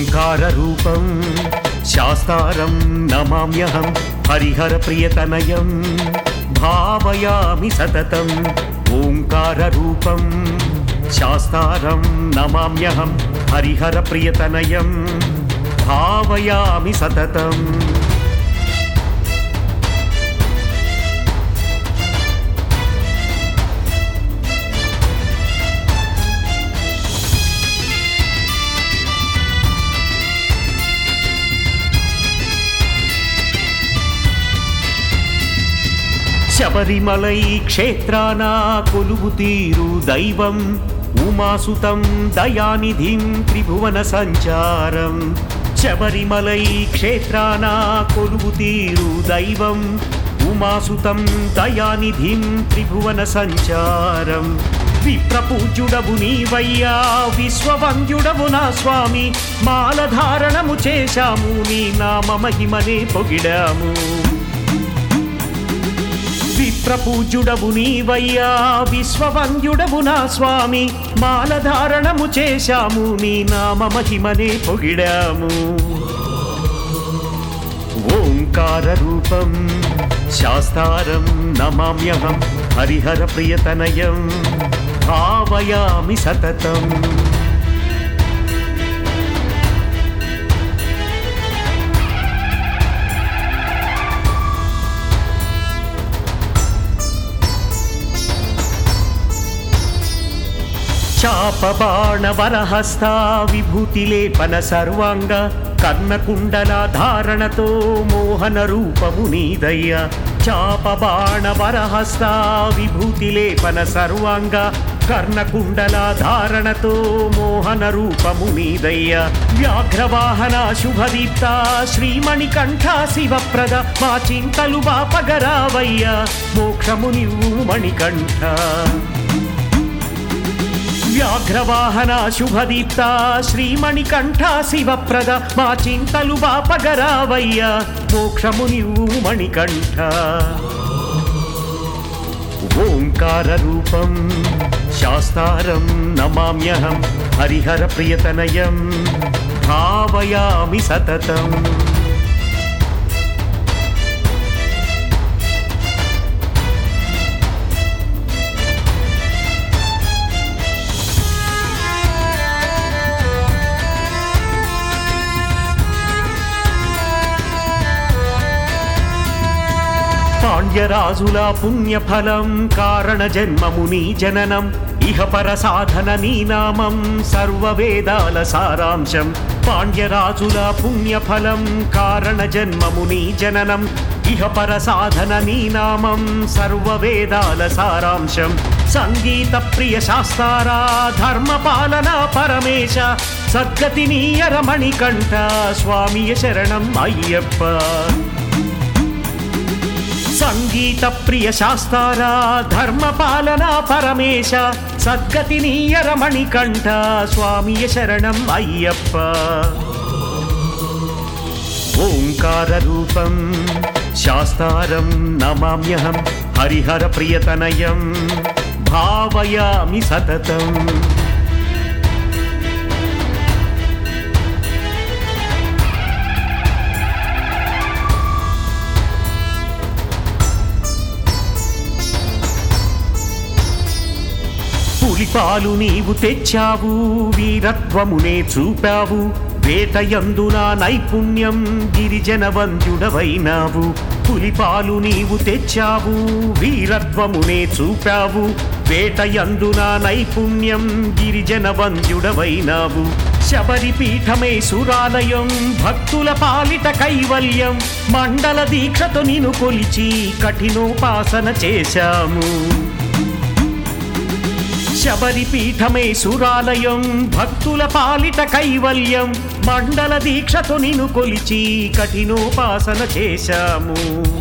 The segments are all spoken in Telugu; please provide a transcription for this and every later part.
ఓంకారరూపం శాస్తారం నమామ్యహం హరిహరప్రియతనయం భావయామి సతతం ఓంకారరూపం శాస్తారం నమామ్యహం హరిహరప్రియతనయం భావయామి సతతం శబరిమలై క్షేత్రాన కొలువు తీరు దైవం ఉమాసుతం దయానిధిం త్రిభువన సంచారం శబరిమలై క్షేత్రాన కొలువు తీరు దైవం ఉమాసుతం దయానిధిం త్రిభువన సంచారం విప్రపూజ్యుడవు నీవయ్యా విశ్వవంద్యుడవు నా స్వామి మాలధారణము చేశాము నీ నామ మహిమనే పొగిడాము విప్రపూజ్యుడవు నీవయ్యా విశ్వవంద్యుడవు నా స్వామి మాలధారణము చేశాము నీ నామ మహిమనే పొగిడాము ఓంకార రూపం శాస్తారం నమామ్యహం హరిహర ప్రియతనయం భావయామి సతతం చాపబాణవరహస్త విభూతి లేపన సర్వాంగ కర్ణకుండల ధారణతో మోహన రూపము నీదయ్య చాపబాణవరహస్త విభూతి లేపన సర్వాంగ కర్ణకుండల ధారణతో మోహన రూపము నీదయ్య వ్యాఘ్రవాహన శుభదీప్త శ్రీమణికంఠ శివప్రద మా చింతలు బాపగరావయ్య మోక్షము నివ్వు మణికంఠ వ్యాఘ్రవాహన శుభదీప్త శ్రీమణికంఠ శివప్రద మా చింతలు బాపగరావయ్య మోక్షము నీవు మణికంఠ ఓంకార రూపం శాస్తారం నమామ్యహం హరిహర ప్రియతనయం భావయామి సతతం పాండ్యరాజుల పుణ్యఫలం కారణ జన్మము నీ జననం ఇహపర సాధన నీ నామం సర్వవేదాల సారాంశం పాండ్యరాజుల పుణ్యఫలం కారణ జన్మము నీ జననం ఇహపర సాధన నీ నామం సర్వవేదాల సారాంశం సంగీత ప్రియ శాస్తారా ధర్మ పాలన పరమేశ సద్గతి నీయరమణి కంఠ స్వామియ శరణం అయ్యప్ప సంగీత ప్రియ శాస్తారా ధర్మ పాలన పరమేశ సద్గతి నీయరమణి కంఠ స్వామియ శరణం అయ్యప్ప ఓంకార రూపం శాస్తారం నమామ్యహం హరిహర ప్రియతనయం భావయామి సతతం పులిపాలు నీవు తెచ్చావు వీరత్వమునే చూపావు వేటయందున నైపుణ్యం గిరిజన వంద్యుడవైనావు పులిపాలు నీవు తెచ్చావు వీరత్వమునే చూపావు వేటయందున నైపుణ్యం గిరిజన వంద్యుడవైనావు శబరి పీఠమే సురాలయం భక్తుల పాలిట కైవల్యం మండల దీక్షతో నిన్ను కొలిచి కఠినోపాసన చేశాము శబరి పీఠమే సురాలయం భక్తుల పాలిట కైవల్యం మండల దీక్షతో నిన్ను కొలిచి కఠినోపాసన చేశాము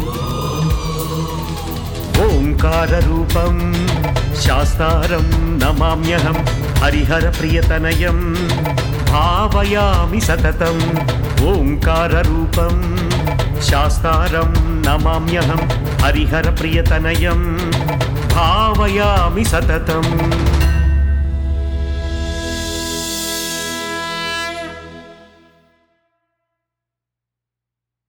ఓంకార రూపం శాస్తారం నమామ్యహం హరిహర ప్రియతనయం భావయామి సతతం ఓంకార రూపం శాస్తారం నమామ్యహం హరిహర ప్రియతనయం భావయామి సతతం